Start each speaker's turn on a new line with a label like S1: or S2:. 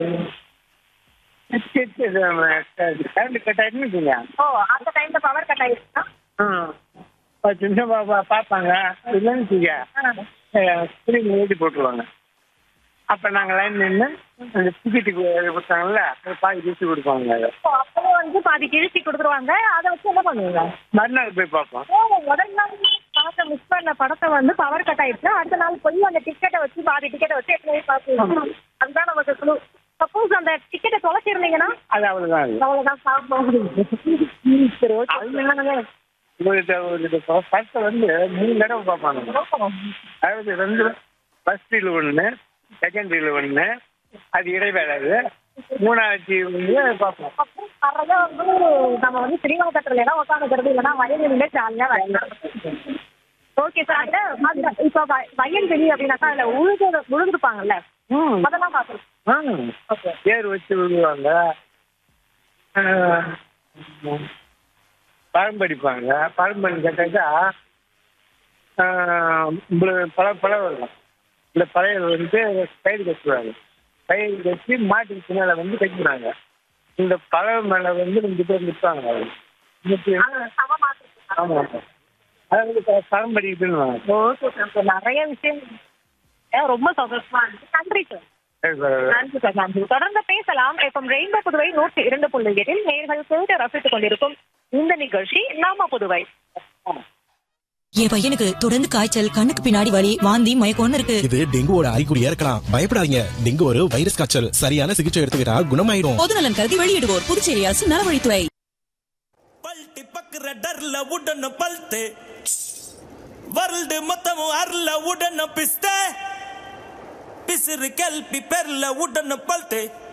S1: Current cut ஆயிட்டுன்னு வச்சுங்க
S2: ஓ அந்த டைம்ல பவர் கட் ஆயிடுச்சுன்னா
S1: ம். பத்து நிமிஷம் பா- பா- பார்ப்பாங்க இல்லைன்னு வச்சுக்க திரும்பி ஊட்டி போட்டுருவாங்க அப்போ நாங்கள் லைன் நின்று அந்த டிக்கெட்டுக்கு கொடுத்தாங்கல்ல அது பாதி கிழிச்சு கொடுப்பாங்க அதை
S2: ஓ, அப்பவே வந்து பாதி கிழிச்சி கொடுத்துருவாங்க அதை வச்சு என்ன பண்ணுவீங்க
S1: மறுநாள் போய் பார்ப்போம்
S2: ஓ முதல் நாள் பார்க்க மிஸ் பண்ண படத்தை வந்து பவர் கட் ஆயிடுச்சுன்னா அடுத்த நாள் போய் அந்த டிக்கெட்டை வச்சு பாதி டிக்கெட்டை வச்சு எப்படி பார்க்கலாம் அதுதான் நமக்கு குழு சப்போஸ் அந்த டிக்கெட்டை தொலைச்சிருந்தீங்கன்னா
S1: அது அவ்வளோதான் அது
S2: அவ்வளவுதான் பார்ப்போம் சரி ஓகே
S1: அது என்னங்க ஒரு ஒரு படத்தை வந்து மூணு தடவை பார்ப்பாங்க அதாவது ரெண்டு ஃபர்ஸ்ட் ரீல் ஒன்று செகண்ட் ரீல் ஒன்று அது இடைவேளை அது மூணாவது வந்து பார்ப்போம்
S2: அப்புறம் நிறைய வந்து நம்ம வந்து சினிமா கட்டுறது எல்லாம் உட்காந்துக்கிறது இல்லைன்னா வயலிலே ஜாலியா விளையாடலாம் ஓகே சார் அதுல அந்த இப்போ வ- வயல்வெளி அப்படின்னாக்கா அதுல உழுது உழுதுருப்பாங்கல்ல
S1: ம்
S2: அதெல்லாம் பார்த்துருக்கோம்
S1: ஆ ஏர் வச்சு விடுவாங்க பழம் படிப்பாங்க பழம் பண்ணி கேட்டாக்கா பல பழம் இருக்கும் இந்த பழைய வந்து பயிர் கட்டுவாங்க பயிர் கட்டி மாட்டுக்கு பின்னால வந்து கட்டிடுறாங்க இந்த பழம் மேலே வந்து ரெண்டு பேர் நிற்பாங்க
S2: சமமா
S1: ஆமாம் அதாவது பழம் படிக்கிட்டுன்னு
S2: ஓகே சார் நிறைய விஷயம் ஏன் ரொம்ப சந்தோஷமா இருக்கு நன்றி சார் நன்றி சார் நன்றி தொடர்ந்து பேசலாம் இப்போ ரெயின்போ புதுவை நூற்றி இரண்டு புள்ளி எட்டில் நேர்கள் கேட்டு ரசித்துக் கொண்டிருக்கும் இந்த நிகழ்ச்சி நாம புதுவை
S3: என் பையனுக்கு தொடர்ந்து காய்ச்சல் கண்ணுக்கு பின்னாடி வலி வாந்தி மயக்கம்னு இருக்கு
S4: இது டெங்குவோட அறிகுறியா இருக்கலாம் பயப்படாதீங்க டெங்கு ஒரு வைரஸ் காய்ச்சல் சரியான சிகிச்சை எடுத்துக்கிட்டா குணமாயிரும்
S3: பொதுநலன் கருதி வெளியிடுவோர் புதுச்சேரி அரசு நலவழித்துறை
S5: பல்ட்டி பக்குற டர்ல உடன பல்ட்டு ವರ್ಲ್ಡ್ ಮೊತ್ತము ಅರ್ಲ ಉಡನ ಪಿಸ್ತೆ ಪಿಸಿರು ಕೆಲ್ಪಿ ಪೆರ್ಲ ಉಡನ ಪಲ್ತೆ